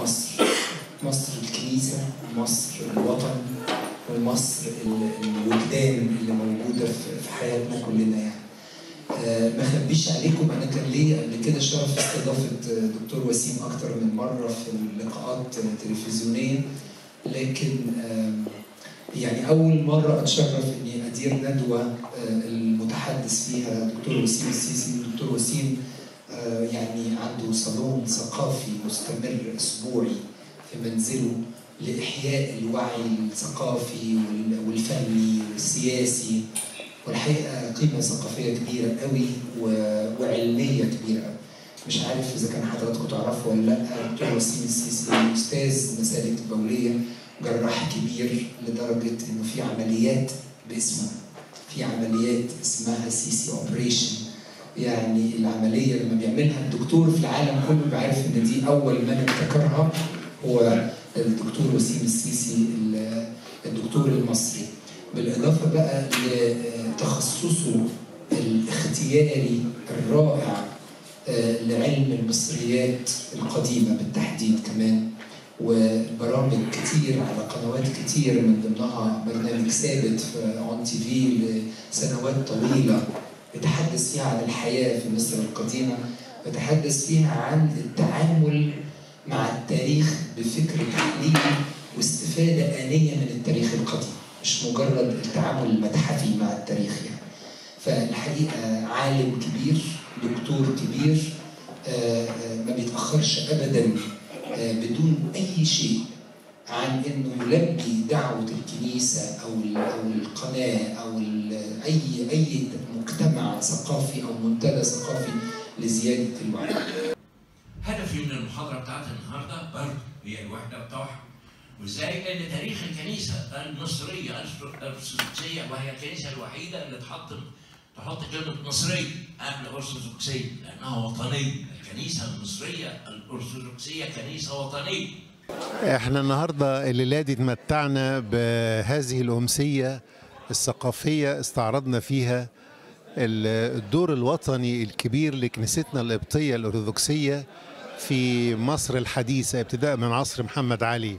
مصر مصر الكنيسة مصر الوطن ومصر ال- الوجدان اللي موجودة في في حياتنا كلنا يعني آه، ما اخبيش عليكم انا كان ليا قبل كده شرف استضافه آه، دكتور وسيم اكتر من مره في لقاءات آه، تلفزيونيه لكن آم، يعني اول مره اتشرف اني ادير ندوه آه، المتحدث فيها دكتور وسيم السيسي دكتور وسيم آه، يعني عنده صالون ثقافي مستمر اسبوعي في منزله لاحياء الوعي الثقافي وال- والفني والسياسي والحقيقه قيمه ثقافيه كبيره قوي و- وعلميه كبيره قوي مش عارف اذا كان حضراتكم تعرفوا ولا لا دكتور وسيم السيسي استاذ مسالك البوليه جراح كبير لدرجه انه في عمليات باسمه في عمليات اسمها سيسي اوبريشن يعني العمليه لما بيعملها الدكتور في العالم كله بيعرف ان دي اول من ابتكرها هو الدكتور وسيم السيسي ال- الدكتور المصري بالاضافه بقى لتخصصه الاختياري الرائع آه، لعلم المصريات القديمه بالتحديد كمان وبرامج كتير على قنوات كتير من ضمنها برنامج ثابت في اون تي في لسنوات طويله يتحدث فيها عن الحياه في مصر القديمه يتحدث فيها عن التعامل مع التاريخ بفكر تحليلي واستفاده انيه من التاريخ القديم مش مجرد التعامل المتحفي مع التاريخ يعني فالحقيقه عالم كبير دكتور كبير آه، آه، ما بيتاخرش ابدا آه، بدون اي شيء عن انه يلبي دعوه الكنيسه او ال- او القناه او ال- اي اي مجتمع ثقافي او منتدى ثقافي لزياده الوعي. هدفي من المحاضرة بتاعت النهاردة برضه هي الوحدة بتوعها وازاي ان تاريخ الكنيسة المصرية الأرثوذكسية وهي الكنيسة الوحيدة اللي تحط تحط كلمة مصرية قبل أرثوذكسية لأنها وطنية الكنيسة المصرية الأرثوذكسية كنيسة وطنية احنا النهارده الليله دي اتمتعنا بهذه الامسيه الثقافيه استعرضنا فيها ال- الدور الوطني الكبير لكنيستنا القبطيه الارثوذكسيه في مصر الحديثه ابتداء من عصر محمد علي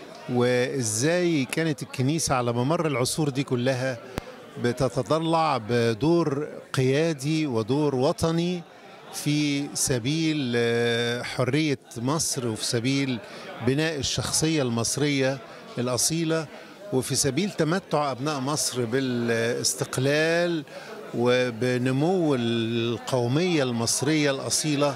وازاي كانت الكنيسه على ممر العصور دي كلها بتتضلع بدور قيادي ودور وطني في سبيل آه، حريه مصر وفي سبيل بناء الشخصيه المصريه الاصيله وفي سبيل تمتع ابناء مصر بالاستقلال وبنمو القوميه المصريه الاصيله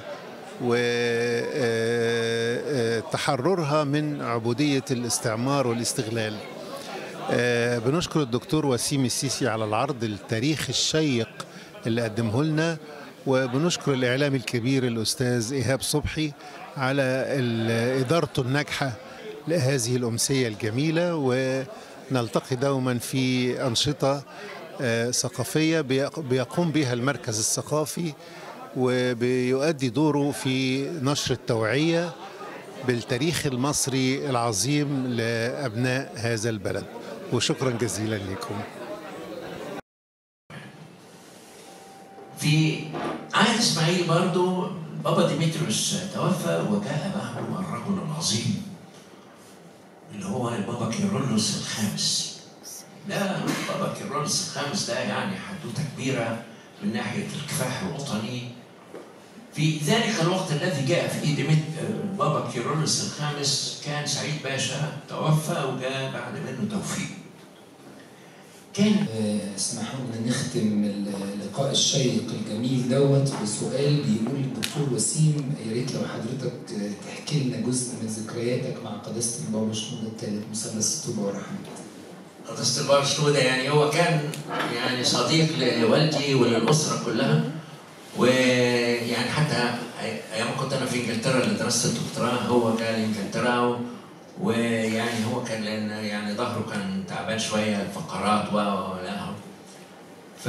وتحررها من عبوديه الاستعمار والاستغلال. آه، بنشكر الدكتور وسيم السيسي على العرض التاريخي الشيق اللي قدمه لنا وبنشكر الإعلام الكبير الأستاذ إيهاب صبحي على ال- إدارته الناجحة لهذه الأمسية الجميلة ونلتقي دوما في أنشطة آه، ثقافية بيق- بيقوم بها المركز الثقافي وبيؤدي دوره في نشر التوعية بالتاريخ المصري العظيم لأبناء هذا البلد وشكرا جزيلا لكم في عهد اسماعيل برضو بابا ديمتريوس توفى وجاء بعده الرجل العظيم اللي هو البابا كيرلس الخامس ده بابا كيرلس الخامس ده يعني حدوته كبيره من ناحيه الكفاح الوطني في ذلك الوقت الذي جاء فيه ديمت- بابا كيرلس الخامس كان سعيد باشا توفى وجاء بعد منه توفيق كان آه، اسمحوا لنا نختم اللقاء الشيق الجميل دوت بسؤال بيقول الدكتور وسيم يا ريت لو حضرتك آه، تحكي لنا جزء من ذكرياتك مع قداسه البابا شنودة الثالث مثلث الطوبه ورحمه قداسة البابا شنودة يعني هو كان يعني صديق لوالدي وللأسرة كلها ويعني حتى أيام ما كنت أنا في إنجلترا اللي درست الدكتوراه هو كان إنجلترا و- ويعني هو كان لأن يعني ظهره كان تعبان شوية الفقرات و ولا ف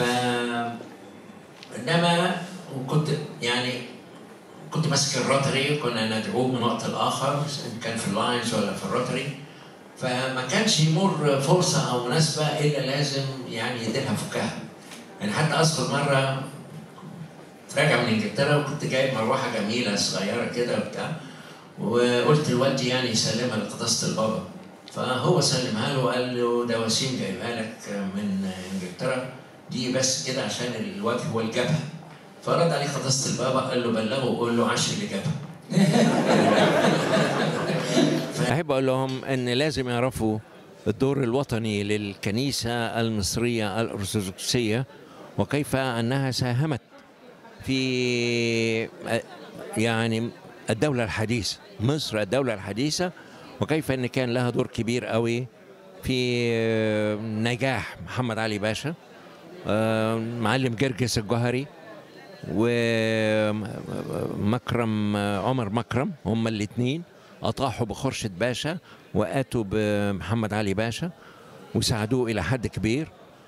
إنما وكنت يعني كنت ماسك الروتري كنا ندعوه من وقت لآخر إن كان في اللاينز ولا في الروتري فما كانش يمر فرصة أو مناسبة إلا لازم يعني يديلها فكاهة يعني حتى أذكر مرة راجع من إنجلترا وكنت جايب مروحة جميلة صغيرة كده وبتاع وقلت لوالدي يعني يسلمها لقداسه البابا فهو سلمها له وقال له ده وسيم جايبها لك من انجلترا دي بس كده عشان الوجه والجبهه فرد عليه قداسه البابا قال له بلغه وقول له عاش اللي جابها أحب أقول لهم أن لازم يعرفوا الدور الوطني للكنيسة المصرية الأرثوذكسية وكيف أنها ساهمت في يعني الدولة الحديثة مصر الدولة الحديثة وكيف أن كان لها دور كبير قوي في نجاح محمد علي باشا معلم جرجس الجوهري ومكرم عمر مكرم هما الاثنين أطاحوا بخرشد باشا وآتوا بمحمد علي باشا وساعدوه إلى حد كبير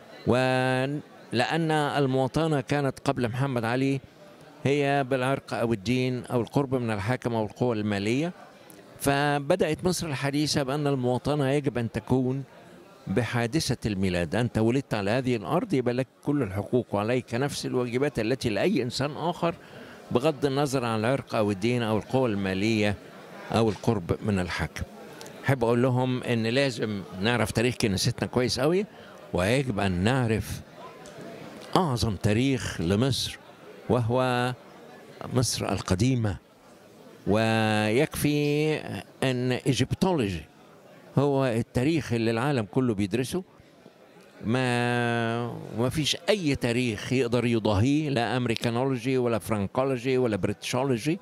ولأن المواطنة كانت قبل محمد علي هي بالعرق أو الدين أو القرب من الحاكم أو القوى المالية فبدأت مصر الحديثة بأن المواطنة يجب أن تكون بحادثة الميلاد أنت ولدت على هذه الأرض يبقى لك كل الحقوق وعليك نفس الواجبات التي لأي إنسان آخر بغض النظر عن العرق أو الدين أو القوى المالية أو القرب من الحاكم أحب أقول لهم إن لازم نعرف تاريخ كنيستنا كويس قوي ويجب أن نعرف أعظم تاريخ لمصر وهو مصر القديمة ويكفي أن إيجيبتولوجي هو التاريخ اللي العالم كله بيدرسه ما ما فيش اي تاريخ يقدر يضاهيه لا امريكانولوجي ولا فرانكولوجي ولا بريتشولوجي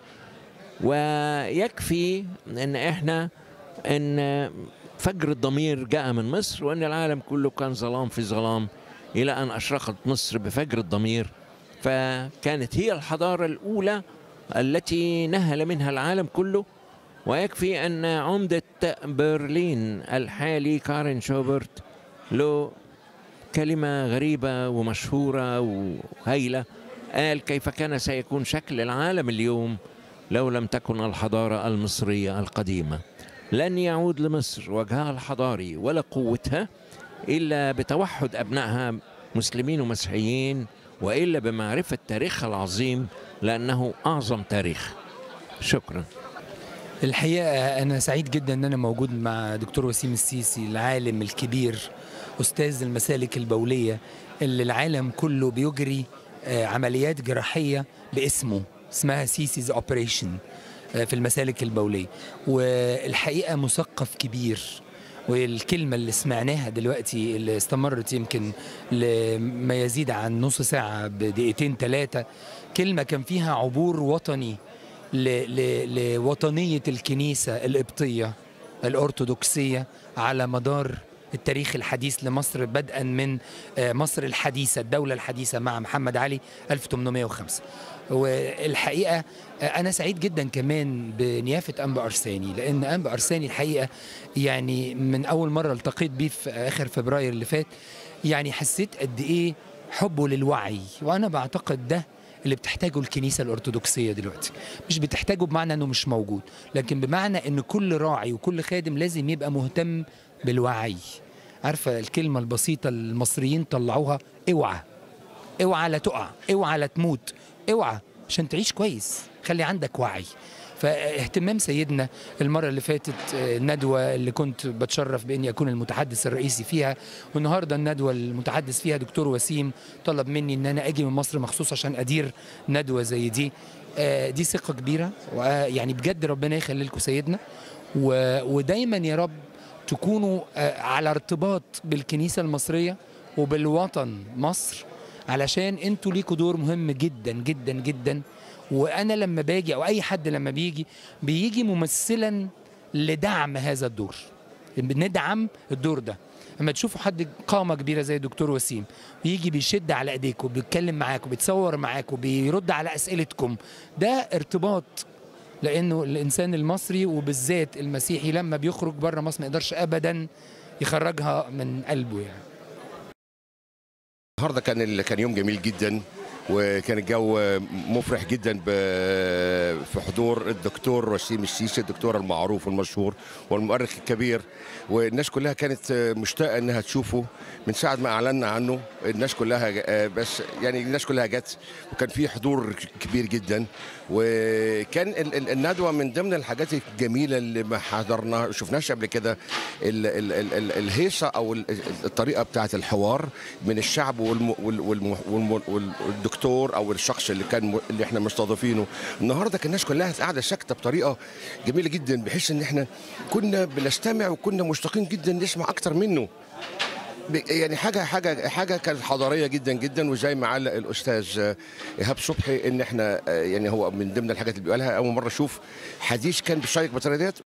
ويكفي ان احنا ان فجر الضمير جاء من مصر وان العالم كله كان ظلام في ظلام الى ان اشرقت مصر بفجر الضمير فكانت هي الحضاره الاولى التي نهل منها العالم كله ويكفي أن عمدة برلين الحالي كارين شوبرت له كلمة غريبة ومشهورة وهيلة قال كيف كان سيكون شكل العالم اليوم لو لم تكن الحضارة المصرية القديمة لن يعود لمصر وجهها الحضاري ولا قوتها إلا بتوحد أبنائها مسلمين ومسيحيين وإلا بمعرفة تاريخها العظيم لأنه أعظم تاريخ شكراً الحقيقة أنا سعيد جدا أن أنا موجود مع دكتور وسيم السيسي العالم الكبير أستاذ المسالك البولية اللي العالم كله بيجري عمليات جراحية باسمه اسمها سيسيز أوبريشن في المسالك البولية والحقيقة مثقف كبير والكلمة اللي سمعناها دلوقتي اللي استمرت يمكن لما يزيد عن نص ساعة بدقيقتين ثلاثة كلمة كان فيها عبور وطني لوطنية الكنيسة القبطية الأرثوذكسية على مدار التاريخ الحديث لمصر بدءا من مصر الحديثة الدولة الحديثة مع محمد علي 1805 والحقيقة أنا سعيد جدا كمان بنيافة أنبا أرساني لأن أنبا أرساني الحقيقة يعني من أول مرة التقيت بيه في آخر فبراير اللي فات يعني حسيت قد إيه حبه للوعي وأنا بعتقد ده اللي بتحتاجه الكنيسة الأرثوذكسية دلوقتي مش بتحتاجه بمعنى أنه مش موجود لكن بمعنى أن كل راعي وكل خادم لازم يبقى مهتم بالوعي عارفة الكلمة البسيطة المصريين طلعوها اوعى اوعى لا تقع اوعى لا تموت اوعى عشان تعيش كويس خلي عندك وعي فاهتمام سيدنا المرة اللي فاتت الندوة اللي كنت بتشرف بإني أكون المتحدث الرئيسي فيها والنهاردة الندوة المتحدث فيها دكتور وسيم طلب مني إن أنا أجي من مصر مخصوص عشان أدير ندوة زي دي دي ثقة كبيرة يعني بجد ربنا يخلي لكم سيدنا ودايما يا رب تكونوا على ارتباط بالكنيسة المصرية وبالوطن مصر علشان انتوا ليكوا دور مهم جدا جدا جدا وانا لما باجي او اي حد لما بيجي بيجي ممثلا لدعم هذا الدور بندعم الدور ده اما تشوفوا حد قامه كبيره زي الدكتور وسيم بيجي بيشد على ايديكم بيتكلم معاكم بيتصور معاكم بيرد على اسئلتكم ده ارتباط لانه الانسان المصري وبالذات المسيحي لما بيخرج بره مصر ما يقدرش ابدا يخرجها من قلبه يعني النهارده كان كان يوم جميل جدا وكان الجو مفرح جدا ب- في حضور الدكتور وسيم السيسي الدكتور المعروف والمشهور والمؤرخ الكبير والناس كلها كانت مشتاقه انها تشوفه من ساعه ما اعلنا عنه الناس كلها ج- بس يعني الناس كلها جت وكان في حضور كبير جدا وكان ال- ال- الندوه من ضمن الحاجات الجميله اللي ما حضرنا شفناش قبل كده ال- ال- ال- ال- الهيصه او ال- الطريقه بتاعه الحوار من الشعب والم- وال- والم- والم- والدكتور او الشخص اللي كان م- اللي احنا مستضيفينه النهارده كان الناس كلها قاعده ساكته بطريقه جميله جدا بحيث ان احنا كنا بنستمع وكنا مشتاقين جدا نسمع اكتر منه ب- يعني حاجه حاجه حاجه كانت حضاريه جدا جدا وزي ما علق الاستاذ آه، ايهاب صبحي ان احنا آه، يعني هو من ضمن الحاجات اللي بيقولها اول مره اشوف حديث كان بيشيق بالطريقه ديت